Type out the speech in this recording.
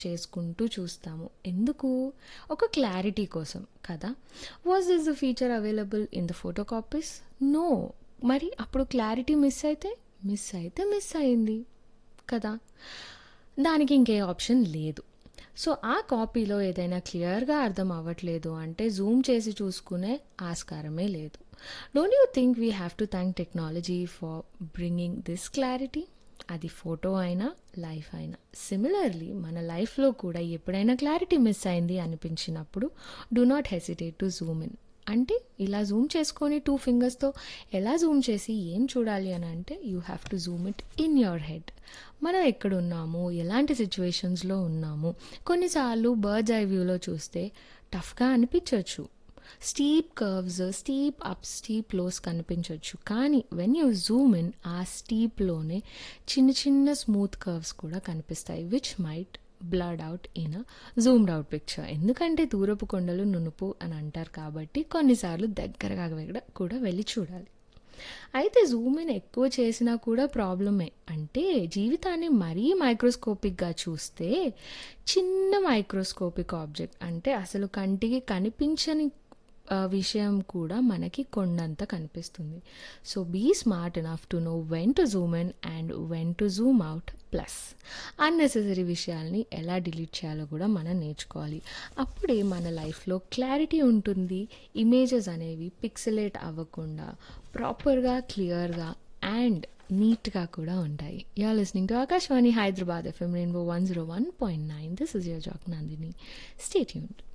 చేసుకుంటూ చూస్తాము ఎందుకు ఒక క్లారిటీ కోసం కదా was this the feature available in the photo copies no మరి అప్పుడు క్లారిటీ మిస్ అయితే మిస్ అయితే మిస్ అయింది కదా దానికి ఇంకే ఆప్షన్ లేదు సో ఆ కాపీలో ఏదైనా క్లియర్గా అర్థం అవ్వట్లేదు అంటే జూమ్ చేసి చూసుకునే ఆస్కారమే లేదు don't you think we have to thank technology for bringing this clarity అది ఫోటో అయినా లైఫ్ అయినా సిమిలర్లీ మన లైఫ్లో కూడా ఎప్పుడైనా క్లారిటీ మిస్ అయింది అనిపించినప్పుడు do not hesitate to zoom in అంటే ఇలా జూమ్ చేసుకొని టూ ఫింగర్స్తో ఎలా జూమ్ చేసి ఏం చూడాలి అని అంటే you have to zoom it in your head మనం ఎక్కడ ఉన్నాము ఎలాంటి సిచ్యువేషన్స్లో ఉన్నాము కొన్నిసార్లు బర్డ్స్ ఐ వ్యూలో చూస్తే టఫ్గా అనిపించవచ్చు steep curves steep up steep lows కనిపించవచ్చు కానీ వెన్ యూ జూమ్ ఇన్ ఆ స్టీప్లోనే చిన్న చిన్న స్మూత్ కర్వ్స్ కూడా కనిపిస్తాయి which might blood out in zoomed out picture ఎందుకంటే దూరపు కొండలు నునుపు అని అంటారు కాబట్టి కొన్నిసార్లు దగ్గరగా వెగడ- కూడా వెళ్ళి చూడాలి అయితే జూమ్ ఇన్ ఎక్కువ చేసినా కూడా ప్రాబ్లమే అంటే జీవితాన్ని మరీ మైక్రోస్కోపిక్గా చూస్తే చిన్న మైక్రోస్కోపిక్ ఆబ్జెక్ట్ అంటే అసలు కంటికి కనిపించని ఆ, విషయం కూడా మనకి కొండంత కనిపిస్తుంది so be smart enough to know when to zoom in and when to zoom out plus unnecessary విషయాల్ని ఎలా డిలీట్ చేయాలో కూడా మనం నేర్చుకోవాలి అప్పుడే మన లైఫ్లో క్లారిటీ ఉంటుంది ఇమేజెస్ అనేవి పిక్సలేట్ అవ్వకుండా ప్రాపర్గా క్లియర్గా అండ్ నీట్గా కూడా ఉంటాయి you're listening to Akashvani Hyderabad FM rainbow one zero one point nine this is your jack Nandini stay tuned